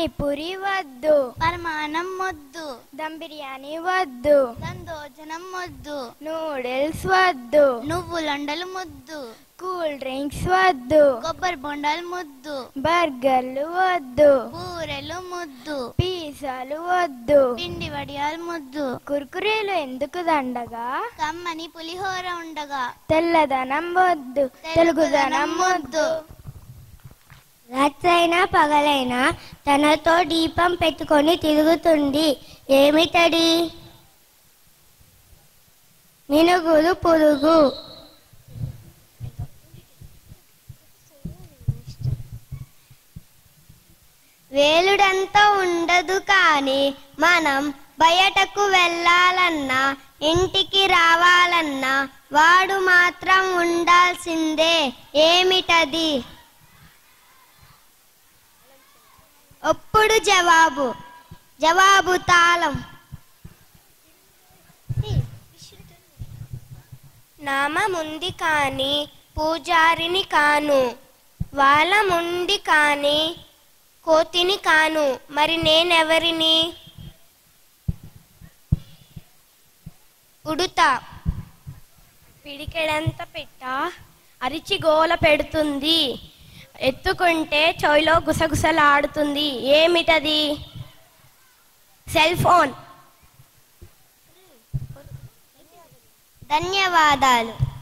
పానీపూరి వద్దు పరమాణం మొద్దు దమ్ బిర్యానీ వద్దు దందోజనం మొద్దు నూడిల్స్ వద్దు నువ్వులండలు ముద్దు కూల్ డ్రింక్స్ వద్దు కొబ్బరి బొండాలు ముద్దు బర్గర్లు వద్దు బూరెలు ముద్దు పిజ్జాలు వద్దు పిండి వడియాలు ముద్దు కుర్కురేలు ఎందుకు దండగా కమ్మని పులిహోర ఉండగా తెల్లదనం వద్దు తెలుగుదనం వద్దు రాత్రైనా పగలైనా తనతో దీపం పెట్టుకొని తిరుగుతుంది ఏమిటది మినుగులు పురుగు వేలుడంతా ఉండదు కానీ మనం బయటకు వెళ్ళాలన్నా ఇంటికి రావాలన్నా వాడు మాత్రం ఉండాల్సిందే ఏమిటది ఒప్పుడు జవాబు జవాబు తాళం నామముంది కాని పూజారిని కాను వాళ్ళముంది కాని కోతిని కాను మరి నేనెవరిని ఉడుతా పిడికెడంత పెట్ట అరిచి గోల పెడుతుంది ఎత్తుకుంటే చెవిలో గుసగుసలాడుతుంది ఏమిటది సెల్ ఫోన్ ధన్యవాదాలు